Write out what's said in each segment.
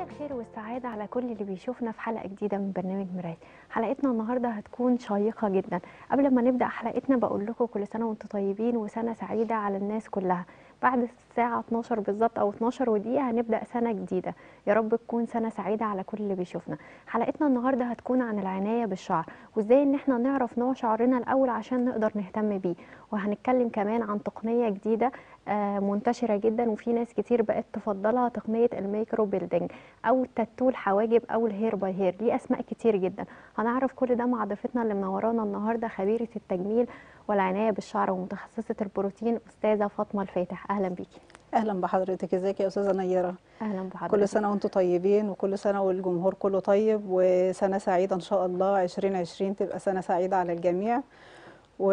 الخير والسعادة على كل اللي بيشوفنا في حلقة جديدة من برنامج مراية حلقتنا النهاردة هتكون شيقة جدا قبل ما نبدأ حلقتنا بقول لكم كل سنة وانتم طيبين وسنة سعيدة على الناس كلها بعد الساعة 12 بالظبط أو 12 ودقيقة هنبدأ سنة جديدة يا رب تكون سنة سعيدة على كل اللي بيشوفنا حلقتنا النهاردة هتكون عن العناية بالشعر وازاي ان احنا نعرف نوع شعرنا الأول عشان نقدر نهتم بيه وهنتكلم كمان عن تقنية جديدة آه، منتشرة جدا وفي ناس كتير بقت تفضلها تقنية الميكرو بيلدينج أو التاتو الحواجب أو الهير باي هير ليه أسماء كتير جدا هنعرف كل ده مع ضيفتنا اللي منورانا النهاردة خبيرة التجميل والعناية بالشعر ومتخصصة البروتين أستاذة فاطمة الفاتح أهلا بيكي اهلا بحضرتك ازيك يا استاذه نيره أهلا بحضرتك كل سنه وانتم طيبين وكل سنه والجمهور كله طيب وسنه سعيده ان شاء الله 2020 تبقى سنه سعيده على الجميع و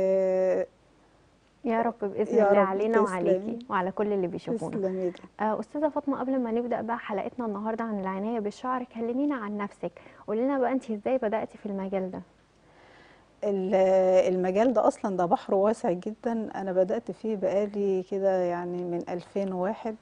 يا رب بإذن يا الله رب علينا تسلمي. وعليكي وعلى كل اللي بيشوفونا تسلمي لي. آه، أستاذة فاطمة قبل ما نبدأ بقى حلقتنا النهاردة عن العناية بالشعر كلمينا عن نفسك قولي لنا بقى أنت إزاي بدأتي في المجال ده ال- المجال ده اصلا ده بحر واسع جدا انا بدات فيه بقالي كده يعني من 2001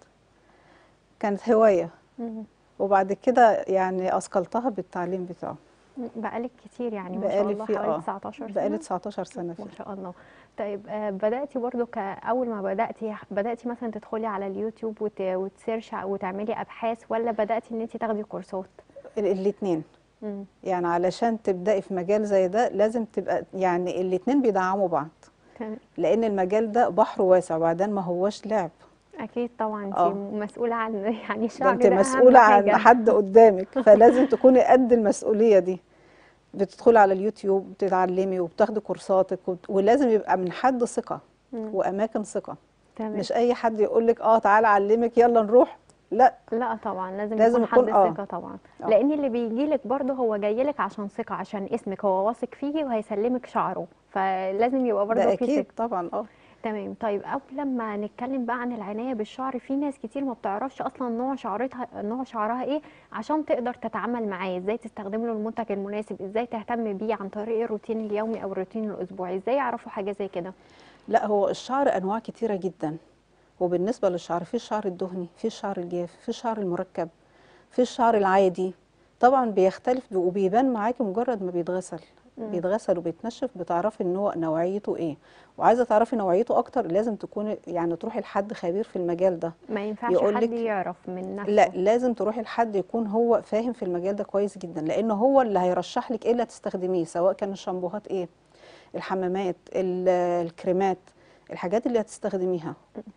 كانت هوايه مم. وبعد كده يعني اثقلتها بالتعليم بتاعه بقالك كتير يعني ما شاء بقالي الله فيه حوالي اه 19 بقالي سنة 19 سنه فيه ما شاء الله طيب آه، بدأتي برضو كأول ما بدأتي بدأتي مثلا تدخلي على اليوتيوب وت... وتسيرش وتعملي أبحاث ولا بدأتي إن أنت تاخدي كورسات؟ الاثنين مم. يعني علشان تبدأي في مجال زي ده لازم تبقى يعني الاتنين بيدعموا بعض تمام. لأن المجال ده بحر واسع وبعدين ما هوش لعب أكيد طبعا أنت آه. مسؤولة عن يعني ده الشعر انت ده أهم مسؤولة عن حاجة. حد قدامك فلازم تكوني قد المسؤولية دي بتدخلي على اليوتيوب بتتعلمي وبتاخدي كورساتك وبت- ولازم يبقى من حد ثقة مم. وأماكن ثقة تمام مش أي حد يقول لك اه تعالى أعلمك يلا نروح لا لا طبعا لازم, لازم يكون حد يكون- آه. ثقة طبعا آه. لأن اللي بيجي لك برضه هو جاي لك عشان ثقة عشان اسمك هو واثق فيكي وهيسلمك شعره فلازم يبقى برضه ده في أكيد ثقة طبعا اه تمام طيب قبل ما نتكلم بقى عن العناية بالشعر في ناس كتير ما بتعرفش اصلا نوع شعرتها نوع شعرها ايه عشان تقدر تتعامل معاه ازاي تستخدم له المنتج المناسب ازاي تهتم بيه عن طريق الروتين اليومي او الروتين الاسبوعي ازاي يعرفوا حاجة زي كده لا هو الشعر انواع كتيره جدا وبالنسبه للشعر في الشعر الدهني في الشعر الجاف في الشعر المركب في الشعر العادي طبعا بيختلف وبيبان معاكي مجرد ما بيتغسل مم. بيتغسل وبيتنشف بتعرفي ان هو نوعيته ايه وعايزه تعرفي نوعيته اكتر لازم تكوني يعني تروحي لحد خبير في المجال ده ما ينفعش يقول حد لك- يعرف من نفسه لا لازم تروحي لحد يكون هو فاهم في المجال ده كويس جدا لان هو اللي هيرشح لك ايه اللي هتستخدميه سواء كان الشامبوهات ايه الحمامات ال- الكريمات الحاجات اللي هتستخدميها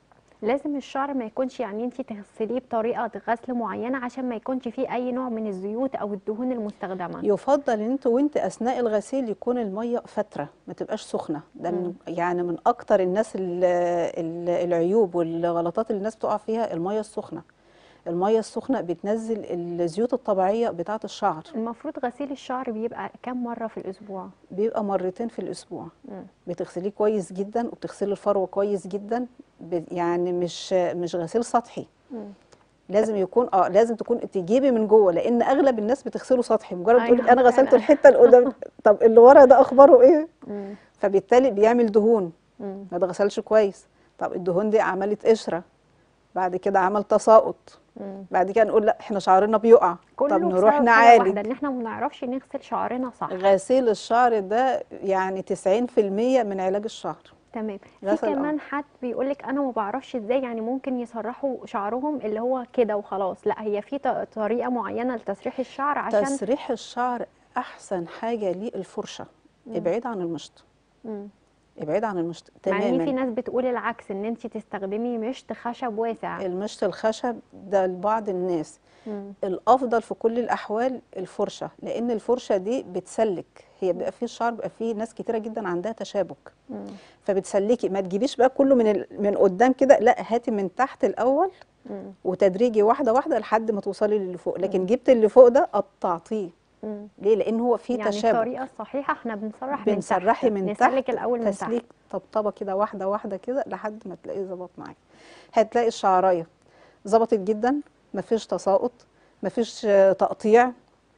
لازم الشعر ما يكونش يعني انت تغسليه بطريقة غسل معينة عشان ما يكونش فيه اي نوع من الزيوت او الدهون المستخدمة يفضل ان انت وانت اثناء الغسيل يكون الميه فتره ما تبقاش سخنه ده من يعني من اكتر الناس ال- ال- العيوب والغلطات اللي الناس بتقع فيها الميه السخنه الميه السخنه بتنزل الزيوت الطبيعيه بتاعه الشعر المفروض غسيل الشعر بيبقى كام مرة في الاسبوع بيبقى مرتين في الاسبوع مم. بتغسليه كويس جدا وبتغسلي الفروه كويس جدا ب- يعني مش مش غسيل سطحي مم. لازم يكون اه لازم تكون تجيبي من جوه لان اغلب الناس بتغسله سطحي مجرد تقول أيوة انا غسلت فعلا. الحته اللي قدام طب اللي ورا ده اخباره ايه مم. فبالتالي بيعمل دهون مم. ما اتغسلش كويس طب الدهون دي عملت قشره بعد كده عمل تساقط مم. بعد كده نقول لا احنا شعرنا بيقع كله طب نروح بسبب حاجة واحدة نعالج ان احنا ما بنعرفش نغسل شعرنا صح غسيل الشعر ده يعني 90% من علاج الشعر تمام في غسل، آه. كمان حد بيقول لك انا ما بعرفش ازاي يعني ممكن يسرحوا شعرهم اللي هو كده وخلاص لا هي في ط- طريقة معينة لتسريح الشعر عشان تسريح الشعر احسن حاجه ليه الفرشه ابعد عن المشط مم. ابعد عن المشط مع ان في تماما ناس بتقول العكس ان انت تستخدمي مشط خشب واسع المشط الخشب ده لبعض الناس مم. الافضل في كل الاحوال الفرشه لان الفرشه دي بتسلك هي بيبقى فيه الشعر بيبقى فيه ناس كتيره جدا عندها تشابك مم. فبتسلكي ما تجيبيش بقى كله من ال... من قدام كده لا هاتي من تحت الاول مم. وتدريجي واحده واحده لحد ما توصلي للي فوق لكن جبت اللي فوق ده قطعتيه مم. ليه لان هو فيه يعني تشابك الطريقة الصحيحة احنا بنسرح بنسرحي من من تحت نسلك تحت الاول من تحت تسليك طبطبه كده واحده واحده كده لحد ما تلاقيه ظبط معاكي هتلاقي الشعرايه ظبطت جدا مفيش تساقط مفيش آه، تقطيع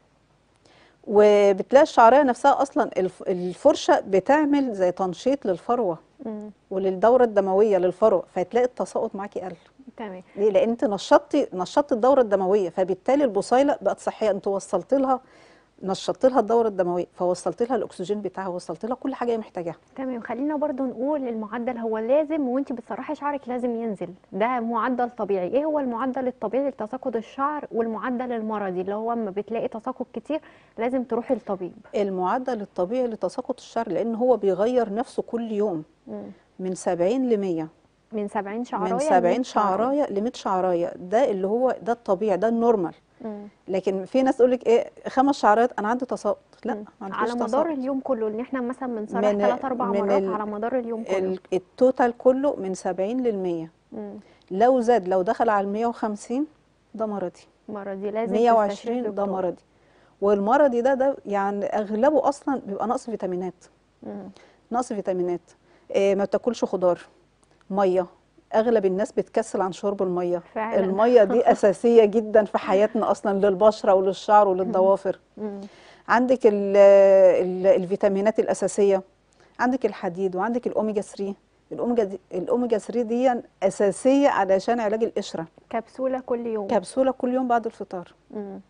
وبتلاقي الشعريه نفسها اصلا الف- الفرشه بتعمل زي تنشيط للفروه مم. وللدوره الدمويه للفروه فهتلاقي التساقط معاكي قل تمام ليه لان انت نشطتي نشطت الدوره الدمويه فبالتالي البصيله بقت صحيه انت وصلت لها نشطت لها الدوره الدمويه فوصلت لها الاكسجين بتاعها وصلت لها كل حاجه هي محتاجاها تمام خلينا برضو نقول المعدل هو لازم وانت بتسرحي شعرك لازم ينزل ده معدل طبيعي ايه هو المعدل الطبيعي لتساقط الشعر والمعدل المرضي اللي هو اما بتلاقي تساقط كتير لازم تروحي للطبيب المعدل الطبيعي لتساقط الشعر لان هو بيغير نفسه كل يوم مم. من 70 ل 100 من 70 شعرايه من ل 70 100 شعرايه ل 100 شعرايه ده اللي هو ده الطبيعي ده النورمال مم. لكن في ناس تقول لك ايه خمس شعرات انا عندي تساقط لا مم. ما عندكيش على مدار تساقط اليوم كله ان احنا مثلا بنسرح من- ثلاث اربع من مرات ال- على مدار اليوم كله ال- التوتال كله من 70 لل 100 مم. لو زاد لو دخل على ال 150 ده مرضي مرضي لازم 120 تستشير ده دكتور. مرضي والمرضي ده ده يعني اغلبه اصلا بيبقى نقص فيتامينات مم. نقص فيتامينات إيه ما بتاكلش خضار ميه اغلب الناس بتكسل عن شرب الميه فعلا. الميه دي اساسيه جدا في حياتنا اصلا للبشره وللشعر وللضوافر مم. عندك ال ال الفيتامينات الاساسيه عندك الحديد وعندك الاوميجا 3 الاوميجا دي الاوميجا 3 دي اساسيه علشان علاج القشره كبسوله كل يوم كبسوله كل يوم بعد الفطار مم.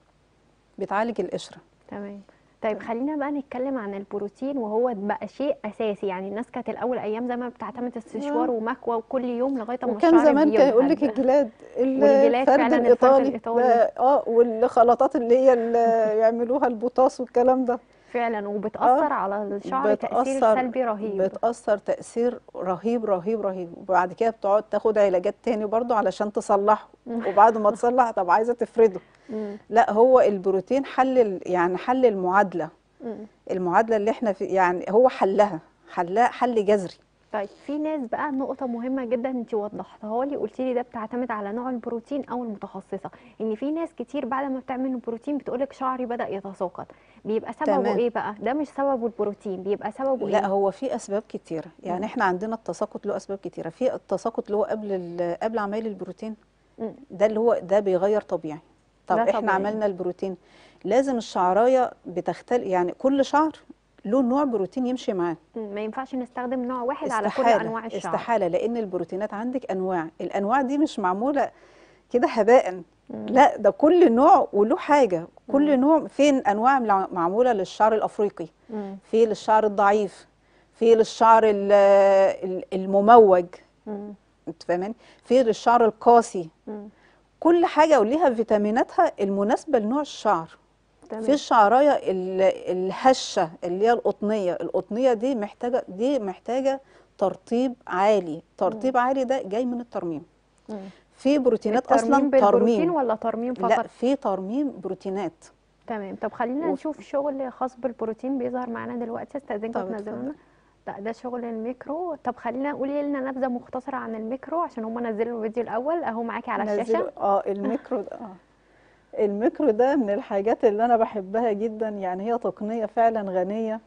بتعالج القشره تمام طيب خلينا بقى نتكلم عن البروتين وهو بقى شيء اساسي يعني الناس كانت الاول ايام زمان بتعتمد استشوار ومكوى وكل يوم لغايه ما وكان الشعر زمان كان يقول لك بينهج. الجلاد والجلاد الفرد فعلاً الفرد الايطالي الإيطالي. ده- اه والخلطات اللي هي اللي يعملوها البوتاس والكلام ده فعلا وبتاثر على الشعر تاثير بتأثر سلبي رهيب بتأثر تأثير رهيب رهيب رهيب وبعد كده بتقعد تاخد علاجات تاني برضو علشان تصلحه وبعد ما تصلح طب عايزة تفرده مم. لا هو البروتين حل ال- يعني حل المعادلة مم. المعادلة اللي احنا في يعني هو حلها حلها حل جذري طيب في ناس بقى نقطة مهمة جدا انت وضحتها لي قلت لي ده بتعتمد على نوع البروتين او المتخصصة ان في ناس كتير بعد ما بتعمل البروتين بتقولك شعري بدأ يتساقط بيبقى سببه تمام. ايه بقى ده مش سببه البروتين بيبقى سببه لا ايه هو في اسباب كتيره مم. يعني احنا عندنا التساقط له اسباب كتيره في التساقط اللي هو قبل ال- قبل عمليه البروتين مم. ده اللي هو ده بيغير طبيعي طب ده احنا طبيعي. عملنا البروتين لازم الشعرايه بتختلف يعني كل شعر له نوع بروتين يمشي معاه مم. ما ينفعش نستخدم نوع واحد على كل استحالة انواع الشعر استحالة لأن البروتينات عندك أنواع الأنواع دي مش معمولة كده هباء مم. لا ده كل نوع وله حاجة مم. كل نوع فين أنواع ملع- معمولة للشعر الأفريقي مم. في للشعر الضعيف في للشعر ال- ال- المموج مم. انت فاهماني في للشعر القاسي مم. كل حاجة وليها فيتاميناتها المناسبة لنوع الشعر تمام في الشعرايه ال- الهشه اللي هي القطنيه القطنيه دي محتاجه دي محتاجه ترطيب عالي ترطيب عالي ده جاي من الترميم مم. في بروتينات الترميم اصلا بالبروتين ترميم ولا ترميم لا فقط في ترميم بروتينات تمام طب خلينا وف- نشوف شغل خاص بالبروتين بيظهر معانا دلوقتي استاذنكم طب تنزلوا اتفضل. لنا لا ده شغل الميكرو طب خلينا قولي لنا نبذه مختصره عن الميكرو عشان هم نزلوا الفيديو الاول اهو معاكي على نزلوا- الشاشه اه الميكرو ده اه الميكرو ده من الحاجات اللي انا بحبها جدا يعني هي تقنيه فعلا غنيه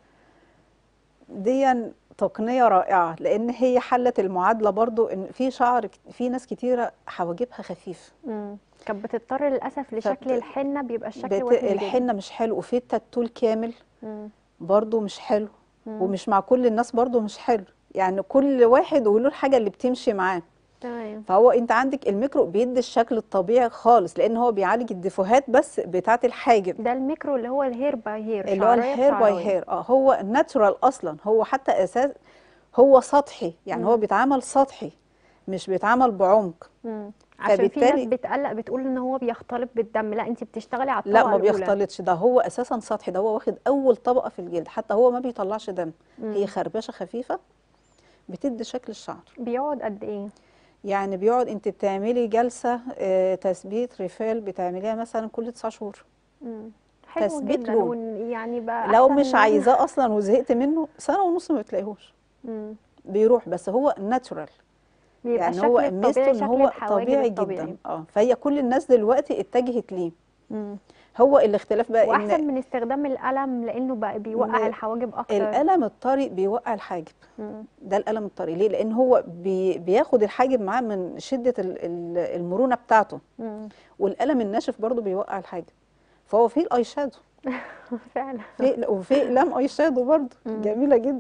دي تقنيه رائعه لان هي حلت المعادله برضو ان في شعر كت- في ناس كتيره حواجبها خفيف مم. كانت بتضطر للاسف لشكل فبت- الحنه بيبقى الشكل بت... وحش جدا الحنه مش حلو وفي التاتو الكامل مم. برضو مش حلو مم. ومش مع كل الناس برضو مش حلو يعني كل واحد وله الحاجه اللي بتمشي معاه تمام فهو انت عندك الميكرو بيدي الشكل الطبيعي خالص لان هو بيعالج الديفوهات بس بتاعه الحاجب ده الميكرو اللي هو الهير باي هير اللي هو شعراية الهير باي بشعراية. هير اه هو ناتشورال اصلا هو حتى اساس هو سطحي يعني هو مم. بيتعمل سطحي مش بيتعمل بعمق مم. عشان في ناس فبالتالي- بتقلق بتقول ان هو بيختلط بالدم لا انت بتشتغلي على لا الطبقه ما الاولى بيختلطش ده هو اساسا سطحي ده هو واخد اول طبقه في الجلد حتى هو ما بيطلعش دم مم. هي خربشه خفيفه بتدي شكل الشعر بيقعد قد ايه يعني بيقعد انت بتعملي جلسه آه، تثبيت ريفيل بتعمليها مثلا كل تسعة شهور مم. حلو تثبيت جدا لون. ون- يعني بقى لو أحسن مش من- عايزاه اصلا وزهقت منه سنه ونص ما بتلاقيهوش مم. بيروح بس هو ناتشورال بيبقى يعني الشكل هو الطبيعي ميزته ان شكل هو الحواجب طبيعي الطبيعي. جدا اه فهي كل الناس دلوقتي اتجهت ليه مم. هو الاختلاف بقى واحسن ان من استخدام القلم لانه بقى بيوقع إن الحواجب اكتر القلم الطري بيوقع الحاجب مم. ده القلم الطري ليه لان هو بي بياخد الحاجب معاه من شده ال- ال- المرونه بتاعته مم. والقلم الناشف برضو بيوقع الحاجب فهو في الاي شادو فعلا في وفي اقلام اي شادو برضو مم. جميله جدا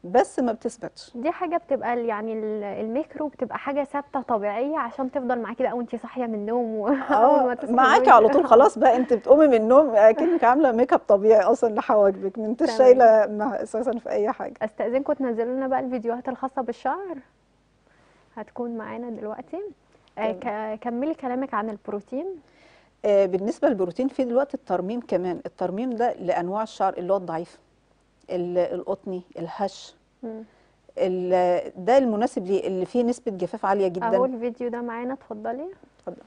بس ما بتثبتش دي حاجة بتبقى ال- يعني ال- الميكرو بتبقى حاجة ثابتة طبيعية عشان تفضل معاكي بقى وانتي صاحية من النوم وأول ما اه تصحي معاكي من على النوم. طول خلاص بقى انت بتقومي من النوم اكنك عامله ميك اب طبيعي اصلا لحواجبك ما انتش تمام. شايله مع- اساسا في اي حاجه استأذنكم تنزلوا لنا بقى الفيديوهات الخاصة بالشعر هتكون معانا دلوقتي آه ك- كملي كلامك عن البروتين آه بالنسبه للبروتين في دلوقتي الترميم كمان الترميم ده لانواع الشعر اللي هو الضعيف ال- القطني الهش مم. ال- ده المناسب ليه اللي فيه نسبه جفاف عاليه اهو جدا الفيديو ده معانا اتفضلي اتفضل.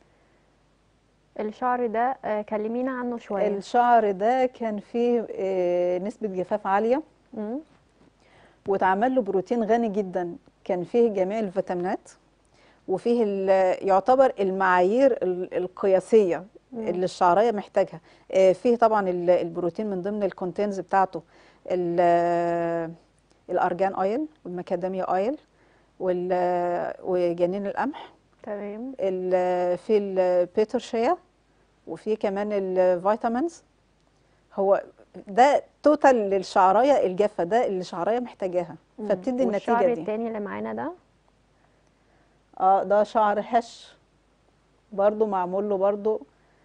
الشعر ده آه كلمينا عنه شوية الشعر ده كان فيه آه نسبه جفاف عاليه مم. واتعمل له بروتين غني جدا كان فيه جميع الفيتامينات وفيه ال- يعتبر المعايير ال- القياسيه مم. اللي الشعريه محتاجها آه، فيه طبعا ال- البروتين من ضمن الكونتينز بتاعته ال- آه، الارجان اويل والمكاداميا اويل وال- وجنين القمح تمام ال- في البيترشيا وفي كمان الفيتامينز هو ده توتال للشعرايه الجافه ده اللي الشعرايه محتاجاها مم. فبتدي والشعر النتيجه دي التاني اللي معانا ده اه ده شعر هش برضو معمول له برضو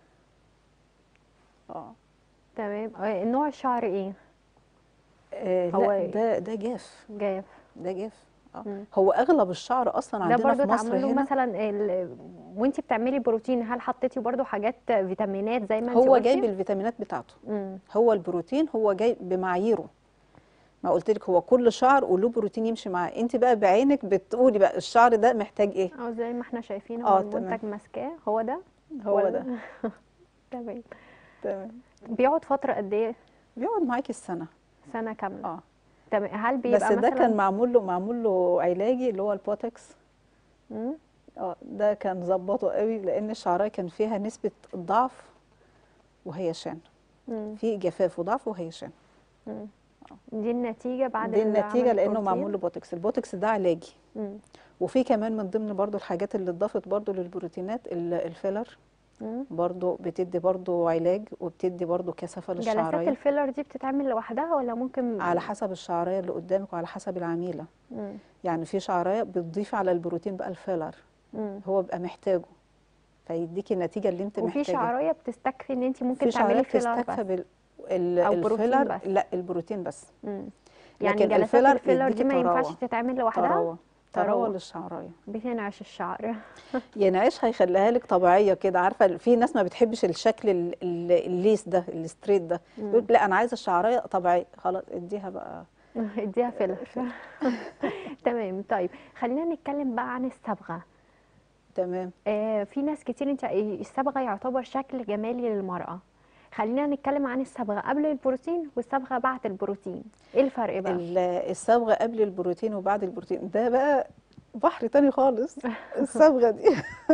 اه تمام آه، نوع الشعر ايه آه، هو لا ده ده جاف جاف ده جاف اه مم. هو اغلب الشعر اصلا ده عندنا برضو في مصر تعمل له هنا مثلا ال... وانتي بتعملي بروتين هل حطيتي برضو حاجات فيتامينات زي ما انتي هو قلتي جايب الفيتامينات بتاعته مم. هو البروتين هو جاي بمعاييره ما قلت لك هو كل شعر وله بروتين يمشي معاه انت بقى بعينك بتقولي بقى الشعر ده محتاج ايه او زي ما احنا شايفين آه، هو تمام. المنتج ماسكاه هو ده هو ولا- ده تمام تمام بيقعد فترة قد ايه بيقعد معاكي السنه سنة كاملة اه تمام هل بس بيبقى ده مثلا كان معمول له معمول له علاجي اللي هو البوتكس مم. اه ده كان ظبطه قوي لان الشعرايه كان فيها نسبه ضعف وهيشان مم. في جفاف وضعف وهيشان مم. دي النتيجة بعد دي ال- النتيجه عمل لانه البروتين؟ معمول له بوتكس البوتكس ده علاجي مم. وفي كمان من ضمن برضو الحاجات اللي اتضافت برضو للبروتينات ال- الفيلر مم. برضو بتدي برضو علاج وبتدي برضو كثافة جلسات للشعرية الفيلر دي بتتعمل لوحدها ولا ممكن على حسب الشعرية اللي قدامك وعلى حسب العميلة مم. يعني في شعرية بتضيف على البروتين بقى الفيلر مم. هو بقى محتاجه فيديكي النتيجة اللي انت وفي محتاجاها شعرايه بتستكفي ان انت ممكن في شعرية تعملي فيلر بتستكفى بس بال ال- أو بروتين الفيلر بس. لا البروتين بس مم. يعني لكن جلسات الفيلر الفيلر دي يديكي ما ينفعش طراوة. تتعمل لوحدها طراوة طراوة طراوة. للشعرية بتنعش الشعر ينعش هيخليها لك طبيعيه كده عارفه في ناس ما بتحبش الشكل ال- ال- الليس ده الستريت ده مم. يقول لا انا عايزه الشعريه طبيعيه خلاص اديها بقى اديها فيلر تمام طيب خلينا نتكلم بقى عن الصبغه تمام آه في ناس كتير انت الصبغه يعتبر شكل جمالي للمراه خلينا نتكلم عن الصبغه قبل البروتين والصبغه بعد البروتين ايه الفرق بقى ال- الصبغه قبل البروتين وبعد البروتين ده بقى بحر تاني خالص الصبغه دي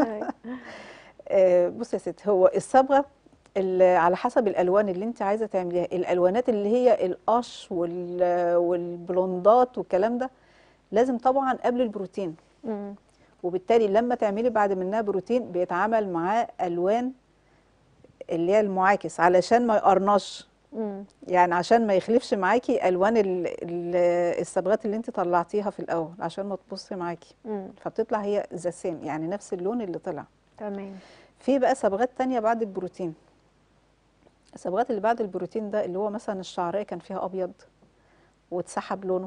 آه، بص يا ستي هو الصبغه ال- على حسب الالوان اللي انت عايزه تعمليها الالوانات اللي هي القش وال- والبلوندات والكلام ده لازم طبعا قبل البروتين مم. وبالتالي لما تعملي بعد منها بروتين بيتعامل معاه الوان اللي هي المعاكس علشان ما يقرنش مم. يعني عشان ما يخلفش معاكي الوان ال- ال- الصبغات اللي انت طلعتيها في الاول عشان ما تبصي معاكي مم. فبتطلع هي ذا سيم يعني نفس اللون اللي طلع تمام في بقى صبغات تانية بعد البروتين الصبغات اللي بعد البروتين ده اللي هو مثلا الشعرية كان فيها ابيض واتسحب لونه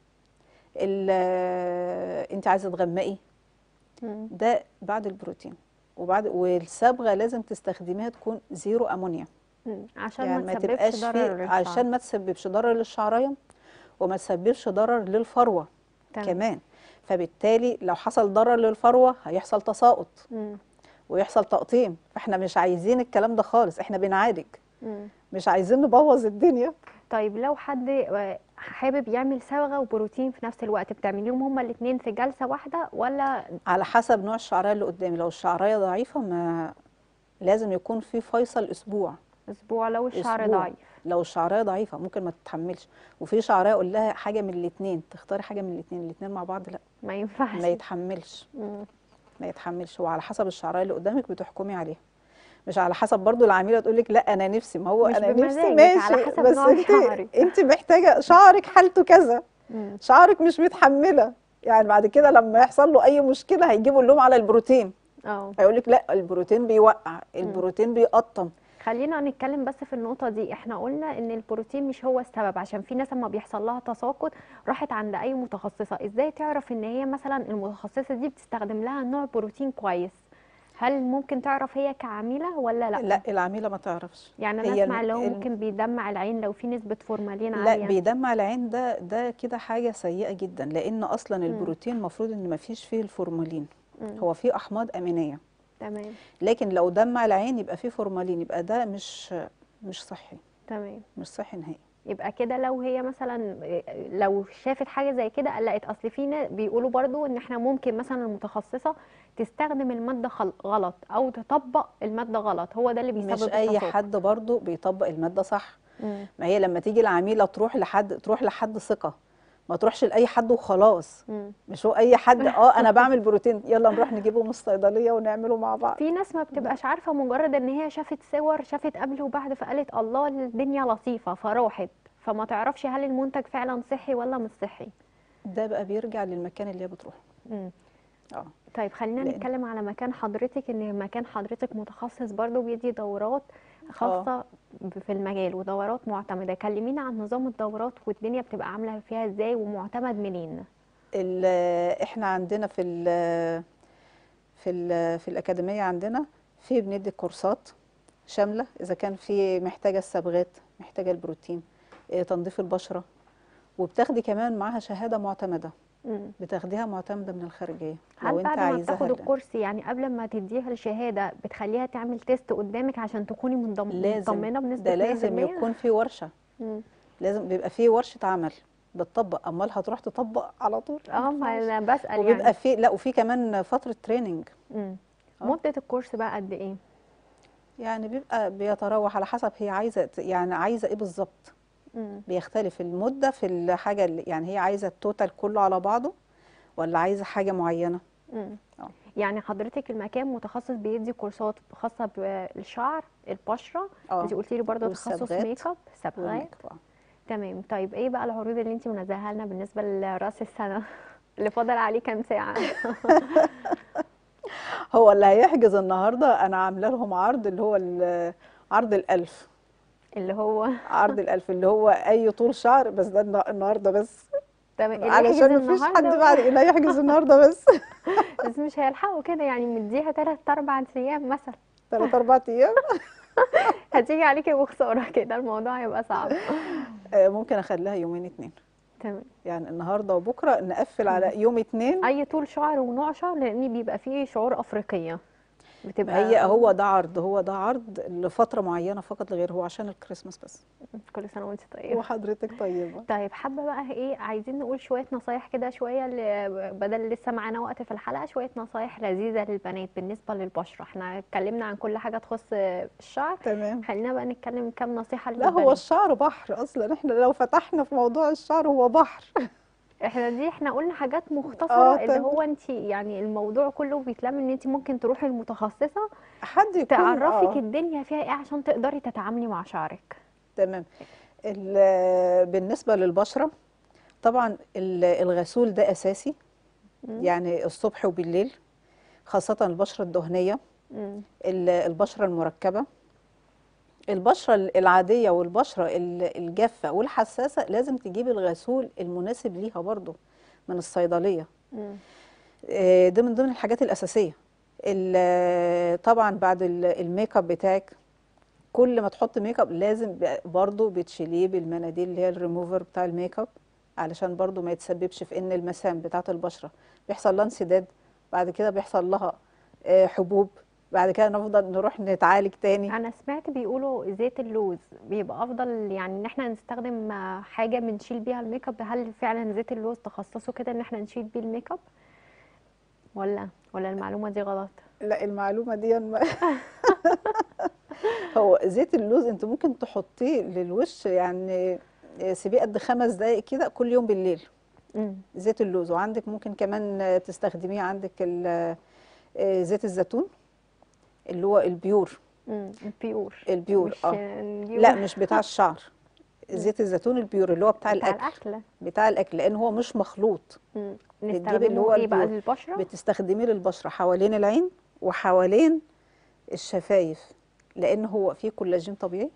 ال- انت عايزه تغمقي مم. ده بعد البروتين وبعد والصبغه لازم تستخدميها تكون زيرو امونيا مم. عشان يعني ما ما تسببش تبقاش ضرر فيه للشعر عشان ما تسببش ضرر للشعريه وما تسببش ضرر للفروه تمام. كمان فبالتالي لو حصل ضرر للفروه هيحصل تساقط مم. ويحصل تقطيم فاحنا مش عايزين الكلام ده خالص احنا بنعالج مم. مش عايزين نبوظ الدنيا طيب لو حد آه، حابب يعمل صبغه وبروتين في نفس الوقت بتعمليهم هما الاثنين في جلسه واحده ولا على حسب نوع الشعريه اللي قدامي لو الشعريه ضعيفه ما لازم يكون في فيصل اسبوع اسبوع لو الشعر أسبوع. ضعيف لو الشعريه ضعيفه ممكن ما تتحملش وفي شعريه اقول لها حاجه من الاثنين تختاري حاجه من الاثنين الاثنين مع بعض لا ما ينفعش ما يتحملش مم. ما يتحملش هو على حسب الشعريه اللي قدامك بتحكمي عليها مش على حسب برضو العميله تقول لك لا انا نفسي ما هو مش انا نفسي بمزاجك، ماشي على حسب بس نوع انت شعرك. انت محتاجه شعرك حالته كذا مم. شعرك مش متحمله يعني بعد كده لما يحصل له اي مشكله هيجيبوا اللوم على البروتين اه هيقول لك لا البروتين بيوقع البروتين بيقطم خلينا نتكلم بس في النقطة دي احنا قلنا ان البروتين مش هو السبب عشان في ناس لما بيحصل لها تساقط راحت عند اي متخصصة ازاي تعرف ان هي مثلا المتخصصة دي بتستخدم لها نوع بروتين كويس هل ممكن تعرف هي كعميلة ولا لا, لا العميله ما تعرفش يعني انا هي اسمع اللي هو الم- ممكن بيدمع العين لو في نسبة فورمالين لا عالية بيدمع العين ده ده كده حاجه سيئه جدا لان اصلا البروتين المفروض ان ما فيش فيه الفورمالين مم. هو فيه احماض امينيه تمام لكن لو دمع العين يبقى فيه فورمالين يبقى ده مش مش صحي تمام مش صحي نهائي يبقى كده لو هي مثلا لو شافت حاجه زي كده قلقت اصل في ناس بيقولوا برضو ان احنا ممكن مثلا المتخصصه تستخدم الماده خل- غلط او تطبق الماده غلط هو ده اللي بيسبب مش اي التساقط. حد برضو بيطبق الماده صح مم. ما هي لما تيجي العميله تروح لحد تروح لحد ثقه ما تروحش لاي حد وخلاص مم. مش هو اي حد اه انا بعمل بروتين يلا نروح نجيبه من الصيدليه ونعمله مع بعض في ناس ما بتبقاش عارفه مجرد ان هي شافت صور شافت قبل وبعد فقالت الله الدنيا لطيفه فراحت فما تعرفش هل المنتج فعلا صحي ولا مش صحي ده بقى بيرجع للمكان اللي هي بتروح مم. اه طيب خلينا لأن- نتكلم على مكان حضرتك ان مكان حضرتك متخصص برضو بيدي دورات خاصة ب- في المجال ودورات معتمدة كلمينا عن نظام الدورات والدنيا بتبقى عاملة فيها ازاي ومعتمد منين ال- احنا عندنا في ال في ال في الاكاديميه عندنا في بندي كورسات شامله اذا كان في محتاجه الصبغات محتاجه البروتين إيه، تنظيف البشره وبتاخدي كمان معاها شهاده معتمده مم. بتاخديها معتمده من الخارجيه هل لو انت بعد ما عايزاها بتاخد لا. الكورس يعني قبل ما تديها الشهادة بتخليها تعمل تيست قدامك عشان تكوني منضم- لازم مطمنة بنسبة ده لازم 100%؟ يكون في ورشه مم. لازم بيبقى في ورشه عمل بتطبق امال هتروح تطبق على طول اه ما انا بسأل وبيبقى يعني في لا وفي كمان فتره تريننج مم. آه. مدة الكورس بقى قد ايه؟ يعني بيبقى بيتراوح على حسب هي عايزه يعني عايزه ايه بالظبط مم. بيختلف المده في الحاجه اللي يعني هي عايزه التوتال كله على بعضه ولا عايزه حاجه معينه مم. اه يعني حضرتك المكان متخصص بيدي كورسات خاصة بالشعر البشرة اه انت قلتي لي برضه تخصص والصبغات ميك اب صبغات والميك اب آه. تمام طيب ايه بقى العروض اللي انت منزهها لنا بالنسبة لرأس السنة اللي فاضل عليه كام ساعة هو اللي هيحجز النهارده انا عامله لهم عرض اللي هو ال- عرض الألف اللي هو عرض الألف اللي هو أي طول شعر بس ده النا- النهارده بس تمام اللي يحجز علشان مفيش حد النهارده بعد اللي هيحجز النهارده بس بس مش هيلحقوا كده يعني مديها تلات أربع أيام مثلا ثلاث أربع أيام هتيجي عليكي بخسارة كده الموضوع هيبقى صعب آه، ممكن أخليها يومين اتنين تمام يعني النهارده وبكره نقفل على يوم اتنين أي طول شعر ونوع شعر لأن بيبقى فيه شعور أفريقية بتبقى هي هو ده عرض هو ده عرض لفترة معينة فقط لغير هو عشان الكريسماس بس كل سنة وانت طيبة وحضرتك طيبة طيب حابة بقى ايه عايزين نقول شوية نصايح كده شوية ل- بدل لسه معانا وقت في الحلقة شوية نصايح لذيذة للبنات بالنسبة للبشرة احنا اتكلمنا عن كل حاجة تخص الشعر تمام خلينا بقى نتكلم كام نصيحة لا هو للبنات الشعر بحر أصلا احنا لو فتحنا في موضوع الشعر هو بحر احنا دي احنا قلنا حاجات مختصرة اه اللي تمام. هو انت يعني الموضوع كله بيتلم ان انت ممكن تروحي المتخصصة حد يكون تعرفك آه. الدنيا فيها ايه عشان تقدري تتعاملي مع شعرك تمام ال- بالنسبة للبشرة طبعا ال- الغسول ده أساسي مم. يعني الصبح وبالليل خاصة البشرة الدهنية مم. ال- البشرة المركبة البشرة العادية والبشرة ال- الجافة والحساسة لازم تجيب الغسول المناسب ليها برضو من الصيدلية مم. آه، ده من ضمن الحاجات الأساسية ال- طبعا بعد ال- الميك اب بتاعك كل ما تحط ميك اب لازم ب- برضو بتشيليه بالمناديل اللي هي الريموفر بتاع الميك اب علشان برضو ما يتسببش في ان المسام بتاعة البشرة بيحصل لها انسداد بعد كده بيحصل لها آه، حبوب بعد كده نفضل نروح نتعالج تاني انا سمعت بيقولوا زيت اللوز بيبقى افضل يعني ان احنا نستخدم آه، حاجه بنشيل بيها الميك اب هل فعلا زيت اللوز تخصصه كده ان احنا نشيل بيه الميك اب ولا ولا المعلومه دي غلط لا المعلومة دي ما هو زيت اللوز انت ممكن تحطيه للوش يعني سيبيه قد خمس دقايق كده كل يوم بالليل امم زيت اللوز وعندك ممكن كمان تستخدميه عندك ال- زيت الزيتون اللي هو البيور امم البيور البيور مش اه البيور. لا مش بتاع الشعر زيت الزيتون البيور اللي هو بتاع بتاع الاكل الاكل بتاع الاكل لان هو مش مخلوط مم. بتجيب اللي هو نستخدمه ايه بقى البيور. للبشره بتستخدميه للبشره حوالين العين وحوالين الشفايف لان هو فيه كولاجين طبيعي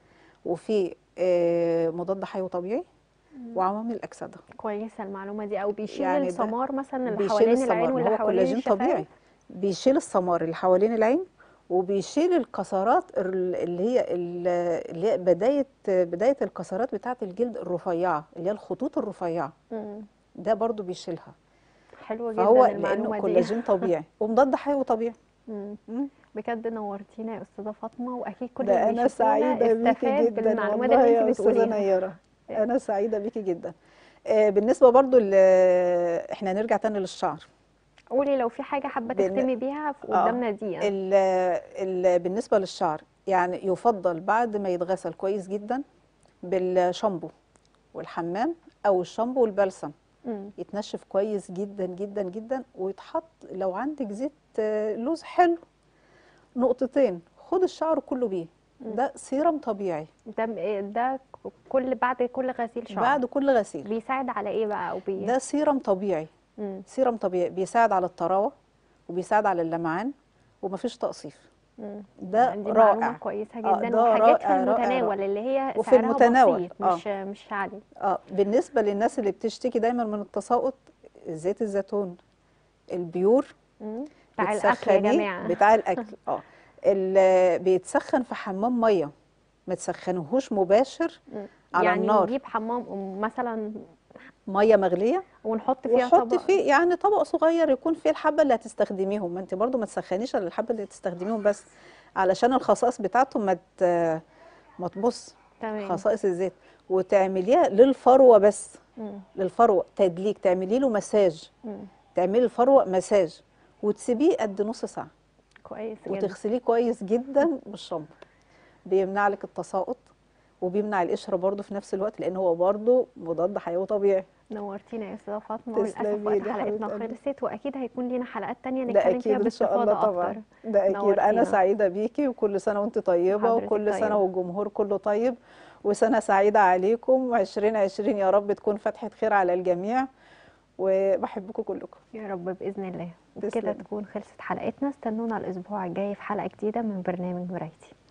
وفيه آه، مضاد حيوي طبيعي وعوامل اكسده كويسه المعلومه دي او بيشيل يعني ده السمار مثلا اللي بيشيل حوالين العين السمار ما واللي هو حوالين كولاجين الشفايف طبيعي بيشيل السمار اللي حوالين العين وبيشيل الكسرات ال- اللي هي ال- اللي هي بدايه بدايه الكسرات بتاعه الجلد الرفيعه اللي هي الخطوط الرفيعه مم. ده برضو بيشيلها حلوه جدا فهو المعلومه لانه دي كولاجين طبيعي ومضاد حيوي طبيعي مم. مم. بجد نورتينا يا استاذه فاطمه واكيد كل ده اللي انا بيشوفونا سعيده بيكي استفاد جدا بالمعلومات والله اللي يا انت استاذه بتقوليها نيره انا سعيده بيكي جدا آه، بالنسبه برضو ل... احنا نرجع تاني للشعر قولي لو في حاجه حابه بن- تختمي بيها في آه. قدامنا دي يعني. ال ال بالنسبة للشعر يعني يفضل بعد ما يتغسل كويس جدا بالشامبو والحمام أو الشامبو والبلسم مم. يتنشف كويس جدا جدا جدا ويتحط لو عندك زيت آه، لوز حلو نقطتين خد الشعر كله بيه ده سيرم طبيعي ده ده كل بعد كل غسيل شعر بعد كل غسيل بيساعد على ايه بقى او بي ده سيرم طبيعي مم. سيرم طبيعي بيساعد على الطراوة وبيساعد على اللمعان ومفيش تقصيف مم. ده دي رائع معلومه كويسه آه، جدا ده وحاجات في رائع، رائع، المتناول رائع. اللي هي وفي سعرها المتناول، بسيط آه. مش مش عالي اه بالنسبه للناس اللي بتشتكي دايما من التساقط زيت الزيتون البيور مم. بتاع الاكل يا بتسخنيه جماعه بتاع الاكل اه ال- بيتسخن في حمام ميه ما تسخنهوش مباشر مم. على يعني النار. نجيب حمام مثلا ميه مغليه ونحط فيها وحط طبق فيه يعني طبق صغير يكون فيه الحبه اللي هتستخدميهم ما انت برضو ما تسخنيش الا الحبه اللي تستخدميهم بس علشان الخصائص بتاعتهم ما ت- ما تبص تمام خصائص الزيت وتعمليها للفروه بس مم. للفروه تدليك تعملي له مساج مم. تعملي الفروه مساج وتسيبيه قد نص ساعه كويس جدا وتغسليه كويس جدا بالشامبو بيمنع لك التساقط وبيمنع القشره برضه في نفس الوقت لان هو برضه مضاد حيوي طبيعي نورتينا يا استاذه فاطمه تسلمي وللاسف وقت لي يا حلقتنا حبيبة قلبي. خلصت واكيد هيكون لينا حلقات تانية ده نتكلم فيها اكيد ان شاء الله باستفاضه طبعا اكتر ده اكيد نورتينا. انا سعيده بيكي وكل سنه وانت طيبه حضرتك وكل سنه طيبة. والجمهور كله طيب وسنه سعيده عليكم و2020 يا رب تكون فتحه خير على الجميع وبحبكم كلكم يا رب باذن الله وبكده تسلمي. تكون خلصت حلقتنا استنونا الاسبوع الجاي في حلقه جديده من برنامج مرايتي